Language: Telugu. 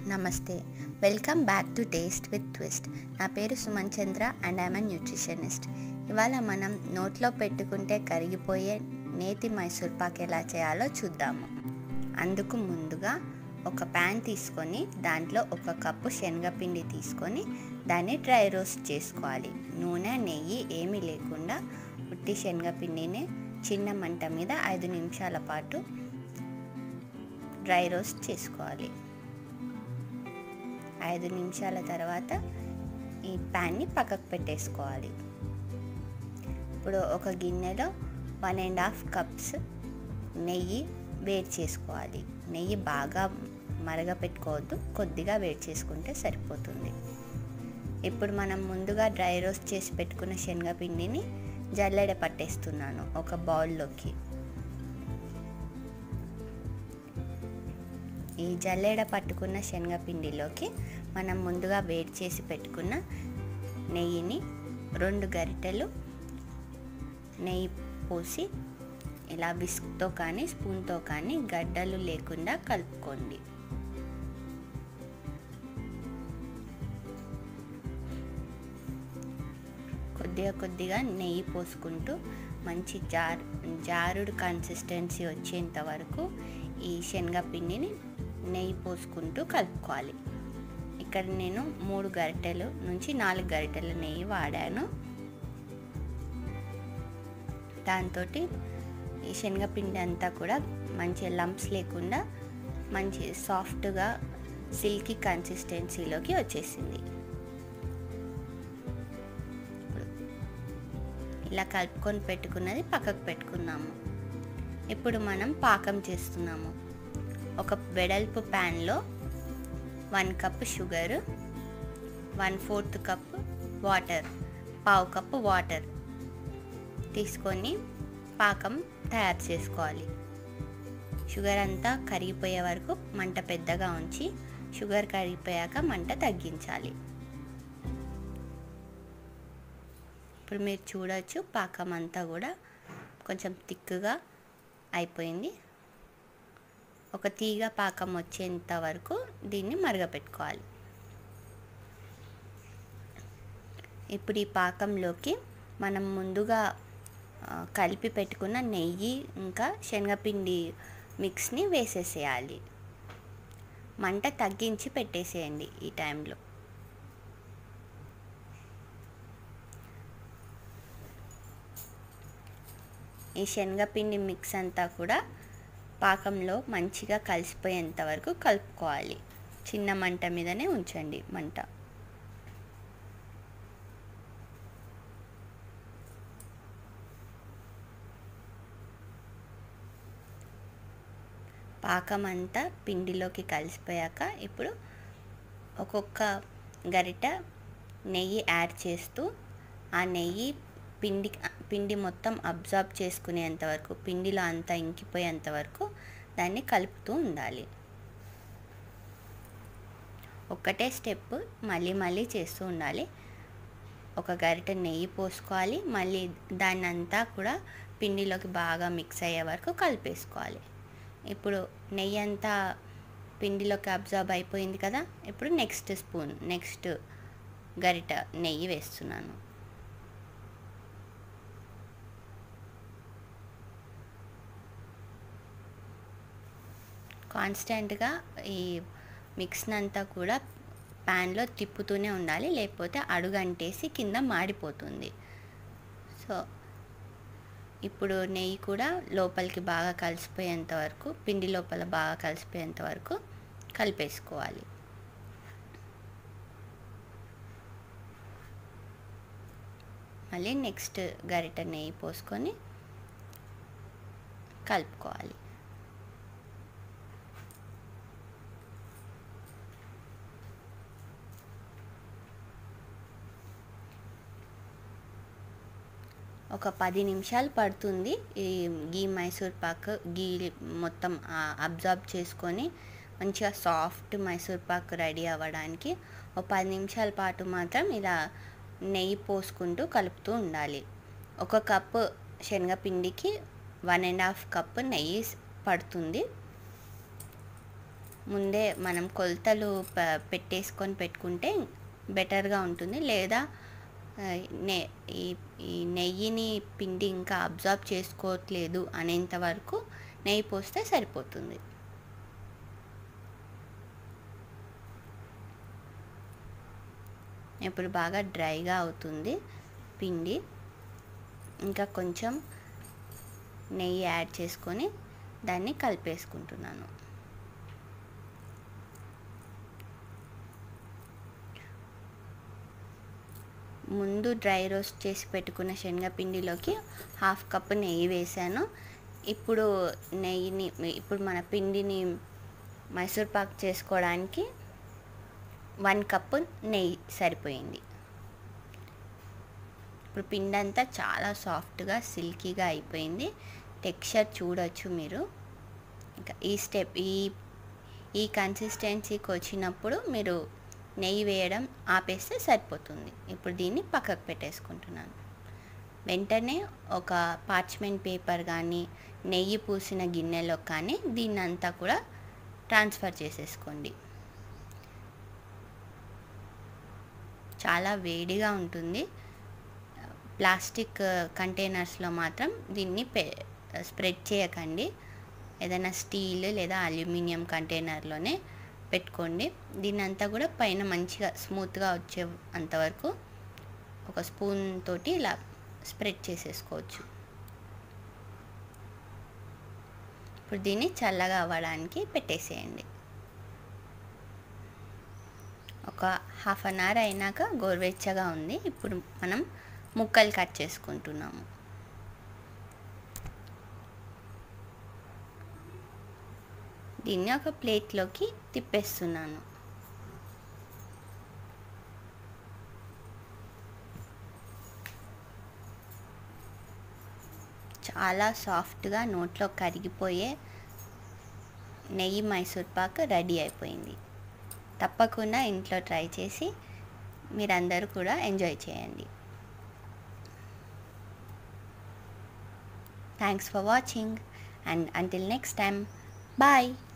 నమస్తే welcome back to taste with twist నా పేరు Suman Chandra and I'm nutritionist ఇవాళ మనం నోట్లో పెట్టుకుంటే కరిగిపోయే నేతి మైసూర్ పాక్ ఎలా చేయాలో చూద్దాము అందుకు ముందుగా ఒక ప్యాన్ తీసుకొని దాంట్లో ఒక కప్పు శనగపిండి తీసుకొని దాన్ని డ్రై రోస్ట్ చేసుకోవాలి నూనె నెయ్యి ఏమీ లేకుండా ఉట్టి శనగపిండిని చిన్న మంట మీద ఐదు నిమిషాల పాటు డ్రై రోస్ట్ చేసుకోవాలి ఐదు నిమిషాల తర్వాత ఈ ప్యాన్ని పక్కకు పెట్టేసుకోవాలి ఇప్పుడు ఒక గిన్నెలో వన్ అండ్ హాఫ్ కప్స్ నెయ్యి వేడి చేసుకోవాలి నెయ్యి బాగా మరగపెట్టుకోవద్దు కొద్దిగా వేడి చేసుకుంటే సరిపోతుంది ఇప్పుడు మనం ముందుగా డ్రై రోస్ట్ చేసి పెట్టుకున్న శనగపిండిని జల్లెడ పట్టేస్తున్నాను ఒక బౌల్లోకి ఈ జల్లెడ పట్టుకున్న శనగపిండిలోకి మనం ముందుగా వేడి చేసి పెట్టుకున్న నెయ్యిని రెండు గరిటెలు నెయ్యి పోసి ఇలా విస్క్తో కానీ స్పూన్తో కానీ గడ్డలు లేకుండా కలుపుకోండి కొద్దిగా కొద్దిగా నెయ్యి పోసుకుంటూ మంచి జార్ జారుడు కన్సిస్టెన్సీ వచ్చేంత వరకు ఈ శనగపిండిని నెయ్యి పోసుకుంటూ కలుపుకోవాలి ఇక్కడ నేను మూడు గరిటెలు నుంచి నాలుగు గరిటెల నెయ్యి వాడాను దాంతో ఈ శనగపిండి అంతా కూడా మంచి లంప్స్ లేకుండా మంచి సాఫ్ట్గా సిల్కీ కన్సిస్టెన్సీలోకి వచ్చేసింది ఇలా కలుపుకొని పెట్టుకున్నది పక్కకు పెట్టుకున్నాము ఇప్పుడు మనం పాకం చేస్తున్నాము ఒక వెడల్పు ప్యాన్లో one cup sugar one fourth cup water పావు కప్పు వాటర్ తీసుకొని పాకం తయారు చేసుకోవాలి షుగర్ అంతా కరిగిపోయే వరకు మంట పెద్దగా ఉంచి షుగర్ కరిగిపోయాక మంట తగ్గించాలి ఇప్పుడు మీరు చూడొచ్చు పాకం అంతా కూడా కొంచెం తిక్కుగా అయిపోయింది ఒక తీగ పాకం వచ్చేంత వరకు దీన్ని మరగపెట్టుకోవాలి ఇప్పుడు ఈ పాకంలోకి మనం ముందుగా కలిపి పెట్టుకున్న నెయ్యి ఇంకా శనగపిండి మిక్స్ని వేసేసేయాలి మంట తగ్గించి పెట్టేసేయండి ఈ టైంలో ఈ శనగపిండి మిక్స్ అంతా కూడా పాకంలో మంచిగా కలిసిపోయేంత వరకు కలుపుకోవాలి చిన్న మంట మీదనే ఉంచండి మంట పాకం అంతా పిండిలోకి కలిసిపోయాక ఇప్పుడు ఒక్కొక్క గరిట నెయ్యి యాడ్ చేస్తూ ఆ నెయ్యి పిండి పిండి మొత్తం అబ్జార్బ్ చేసుకునేంత వరకు పిండిలో అంతా ఇంకిపోయేంత వరకు దాన్ని కలుపుతూ ఉండాలి ఒక్కటే స్టెప్ మళ్ళీ మళ్ళీ చేస్తూ ఉండాలి ఒక గరిట నెయ్యి పోసుకోవాలి మళ్ళీ దాన్ని అంతా కూడా పిండిలోకి బాగా మిక్స్ అయ్యే వరకు కలిపేసుకోవాలి ఇప్పుడు నెయ్యి అంతా పిండిలోకి అబ్జర్బ్ అయిపోయింది కదా ఇప్పుడు నెక్స్ట్ స్పూన్ నెక్స్ట్ గరిట నెయ్యి వేస్తున్నాను కాన్స్టెంట్గా ఈ మిక్స్ని అంతా కూడా ప్యాన్లో తిప్పుతూనే ఉండాలి లేకపోతే అడుగంటేసి కింద మాడిపోతుంది సో ఇప్పుడు నెయ్యి కూడా లోపలికి బాగా కలిసిపోయేంత వరకు పిండి లోపల బాగా కలిసిపోయేంత వరకు కలిపేసుకోవాలి మళ్ళీ నెక్స్ట్ గరిట నెయ్యి పోసుకొని కలుపుకోవాలి ఒక పది నిమిషాలు పడుతుంది ఈ గీ మైసూర్ పాక్ గీ మొత్తం అబ్జార్బ్ చేసుకొని మంచిగా సాఫ్ట్ మైసూర్ పాక్ రెడీ అవ్వడానికి ఒక పది నిమిషాల పాటు మాత్రం ఇలా నెయ్యి పోసుకుంటూ కలుపుతూ ఉండాలి ఒక కప్పు శనగపిండికి వన్ అండ్ హాఫ్ కప్పు నెయ్యి పడుతుంది ముందే మనం కొలతలు ప- పెట్టేసుకొని పెట్టుకుంటే బెటర్గా ఉంటుంది లేదా ఆ, నె ఈ ఈ నెయ్యిని పిండి ఇంకా అబ్జార్బ్ చేసుకోవట్లేదు అనేంత వరకు నెయ్యి పోస్తే సరిపోతుంది ఇప్పుడు బాగా డ్రైగా అవుతుంది పిండి ఇంకా కొంచెం నెయ్యి యాడ్ చేసుకొని దాన్ని కలిపేసుకుంటున్నాను ముందు డ్రై రోస్ట్ చేసి పెట్టుకున్న శనగపిండిలోకి హాఫ్ కప్ నెయ్యి వేసాను ఇప్పుడు నెయ్యిని ఇప్పుడు మన పిండిని మైసూర్ పాక్ చేసుకోవడానికి వన్ కప్పు నెయ్యి సరిపోయింది ఇప్పుడు పిండి అంతా చాలా సాఫ్ట్గా సిల్కీగా అయిపోయింది టెక్స్చర్ చూడొచ్చు మీరు ఇంకా ఈ స్టెప్ ఈ ఈ కన్సిస్టెన్సీకి వచ్చినప్పుడు మీరు నెయ్యి వేయడం ఆపేస్తే సరిపోతుంది ఇప్పుడు దీన్ని పక్కకు పెట్టేసుకుంటున్నాను వెంటనే ఒక పార్చ్మెంట్ పేపర్ కానీ నెయ్యి పూసిన గిన్నెలో కానీ దీన్ని అంతా కూడా ట్రాన్స్ఫర్ చేసేసుకోండి చాలా వేడిగా ఉంటుంది ప్లాస్టిక్ కంటైనర్స్లో మాత్రం దీన్ని పె స్ప్రెడ్ చేయకండి ఏదైనా స్టీల్ లేదా అల్యూమినియం కంటైనర్లోనే పెట్టుకోండి దీన్ని అంతా కూడా పైన మంచిగా స్మూత్గా వచ్చే అంతవరకు ఒక స్పూన్ తోటి ఇలా స్ప్రెడ్ చేసేసుకోవచ్చు ఇప్పుడు దీన్ని చల్లగా అవ్వడానికి పెట్టేసేయండి ఒక హాఫ్ అన్ అవర్ అయినాక గోరువెచ్చగా ఉంది ఇప్పుడు మనం ముక్కలు కట్ చేసుకుంటున్నాము దీన్ని ఒక ప్లేట్లోకి తిప్పేస్తున్నాను చాలా సాఫ్ట్గా నోట్లో కరిగిపోయే నెయ్యి మైసూర్ పాక్ రెడీ అయిపోయింది తప్పకుండా ఇంట్లో ట్రై చేసి మీరందరూ కూడా ఎంజాయ్ చేయండి thanks for watching and until next time bye